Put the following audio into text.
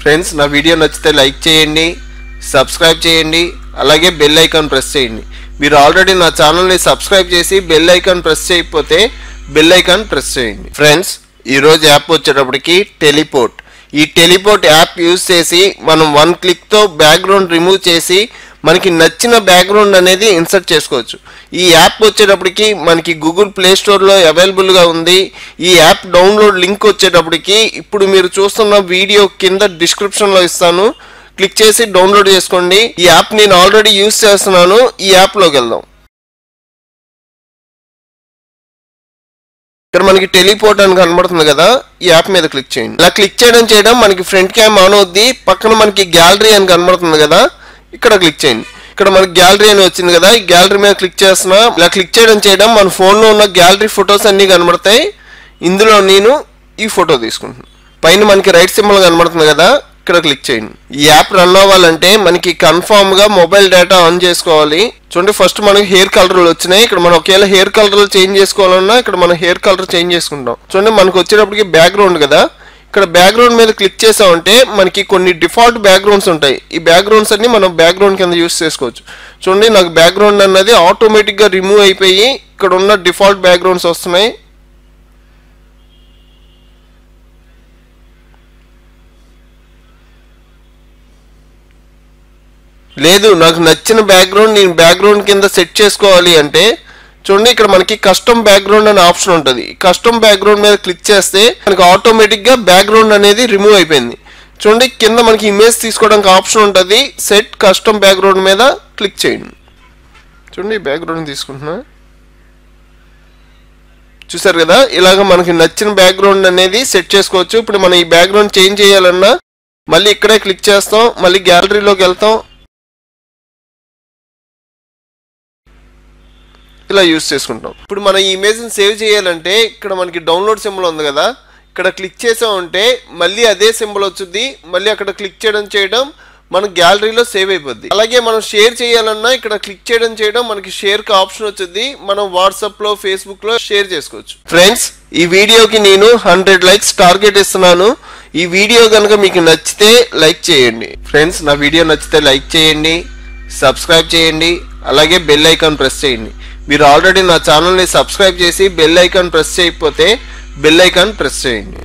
friends నా video నచ్చితే like చేయండి సబ్స్క్రైబ్ చేయండి అలాగే బెల్ ఐకాన్ ప్రెస్ చేయండి మీరు ఆల్రెడీ నా ఛానల్ని సబ్స్క్రైబ్ చేసి బెల్ ఐకాన్ ప్రెస్ చేయకపోతే బెల్ ఐకాన్ ప్రెస్ చేయండి ఫ్రెండ్స్ ఈరోజు యాప్ వచ్చేటప్పటికి టెలిపోర్ట్ ఈ టెలిపోర్ట్ యాప్ యూజ్ చేసి మనం వన్ క్లిక్తో బ్యాక్గ్రౌండ్ రిమూవ్ చేసి మనకి నచ్చిన బ్యాక్గ్రౌండ్ అనేది ఇన్సర్ట్ చేసుకోవచ్చు ఈ యాప్ వచ్చేటప్పటికి మనకి గూగుల్ ప్లే స్టోర్లో అవైలబుల్గా ఉంది ఈ యాప్ డౌన్లోడ్ లింక్ వచ్చేటప్పటికి ఇప్పుడు మీరు చూస్తున్న వీడియో కింద డిస్క్రిప్షన్లో ఇస్తాను క్లిక్ చేసి డౌన్లోడ్ చేసుకోండి ఈ యాప్ నేను ఆల్రెడీ యూజ్ చేస్తున్నాను ఈ యాప్లోకి వెళ్దాం ఇక్కడ మనకి టెలిపోర్ట్ అని కనబడుతుంది కదా ఈ యాప్ మీద క్లిక్ చేయండి ఇలా క్లిక్ చేయడం చేయడం మనకి ఫ్రంట్ క్యామ్ ఆన్ అవుద్ది పక్కన మనకి గ్యాలరీ అని కనబడుతుంది కదా ఇక్కడ క్లిక్ చేయండి ఇక్కడ మనకి గ్యాలరీ అని వచ్చింది కదా ఈ గ్యాలరీ మీద క్లిక్ చేస్తున్నా ఇలా క్లిక్ చేయడం చేయడం మన ఫోన్లో ఉన్న గ్యాలరీ ఫొటోస్ అన్ని కనబడతాయి ఇందులో నేను ఈ ఫోటో తీసుకుంటున్నాను పైన మనకి రైట్ సింబల్ కనబడుతుంది కదా ఇక్కడ క్లిక్ చేయండి ఈ యాప్ రన్ అవ్వాలంటే మనకి కన్ఫామ్ గా మొబైల్ డేటా ఆన్ చేసుకోవాలి చూడండి ఫస్ట్ మనకి హెయిర్ కలర్లు వచ్చినాయి ఇక్కడ మనం ఒకవేళ హెయిర్ కలర్ చేంజ్ చేసుకోవాలన్నా ఇక్కడ మనం హెయిర్ కలర్ చేంజ్ చేసుకుంటాం చూడండి మనకు వచ్చేటప్పటికి బ్యాక్గ్రౌండ్ కదా ఇక్కడ బ్యాక్గ్రౌండ్ మీద క్లిక్ చేసామంటే మనకి కొన్ని డిఫాల్ట్ బ్యాక్గ్రౌండ్స్ ఉంటాయి ఈ బ్యాక్గ్రౌండ్స్ అన్ని మనం బ్యాక్గ్రౌండ్ కింద యూస్ చేసుకోవచ్చు చూడండి నాకు బ్యాక్గ్రౌండ్ అన్నది ఆటోమేటిక్గా రిమూవ్ అయిపోయి ఇక్కడ ఉన్న డిఫాల్ట్ బ్యాక్గ్రౌండ్స్ వస్తున్నాయి లేదు నాకు నచ్చిన బ్యాక్గ్రౌండ్ నేను బ్యాక్గ్రౌండ్ కింద సెట్ చేసుకోవాలి అంటే చూడండి ఇక్కడ మనకి కస్టమ్ బ్యాక్గ్రౌండ్ అనే ఆప్షన్ ఉంటుంది కస్టమ్ బ్యాక్గ్రౌండ్ మీద క్లిక్ చేస్తే మనకి ఆటోమేటిక్గా బ్యాక్గ్రౌండ్ అనేది రిమూవ్ అయిపోయింది చూడండి కింద మనకి ఇమేజ్ తీసుకోవడానికి ఆప్షన్ ఉంటుంది సెట్ కస్టమ్ బ్యాక్గ్రౌండ్ మీద క్లిక్ చేయండి చూడండి బ్యాక్గ్రౌండ్ తీసుకుంటున్నా చూసారు కదా ఇలాగ మనకి నచ్చిన బ్యాక్గ్రౌండ్ అనేది సెట్ చేసుకోవచ్చు ఇప్పుడు మనం ఈ బ్యాక్గ్రౌండ్ చేంజ్ చేయాలన్నా మళ్ళీ ఇక్కడే క్లిక్ చేస్తాం మళ్ళీ గ్యాలరీలోకి వెళ్తాం ఇలా యూస్ చేసుకుంటాం ఇప్పుడు మన ఈ ఇమేజ్ని సేవ్ చేయాలంటే ఇక్కడ మనకి డౌన్లోడ్ సింబల్ ఉంది కదా ఇక్కడ క్లిక్ చేసామంటే మళ్ళీ అదే సింబల్ వచ్చింది మళ్ళీ అక్కడ క్లిక్ చేయడం చేయడం మన గ్యాలరీలో సేవ్ అయిపోద్ది అలాగే మనం షేర్ చేయాలన్నా ఇక్కడ క్లిక్ చేయడం చేయడం మనకి షేర్ కి ఆప్షన్ వచ్చింది మనం వాట్సాప్ లో ఫేస్బుక్ లో షేర్ చేసుకోవచ్చు ఫ్రెండ్స్ ఈ వీడియోకి నేను హండ్రెడ్ లైక్స్ టార్గెట్ ఇస్తున్నాను ఈ వీడియో కనుక మీకు నచ్చితే లైక్ చేయండి ఫ్రెండ్స్ నా వీడియో నచ్చితే లైక్ చేయండి సబ్స్క్రైబ్ చేయండి అలాగే బెల్ ఐకాన్ ప్రెస్ చేయండి మీరు ఆల్రెడీ నా ఛానల్ని సబ్స్క్రైబ్ చేసి బెల్ ఐకాన్ ప్రెస్ చేయకపోతే బెల్ ఐకాన్ ప్రెస్ చేయండి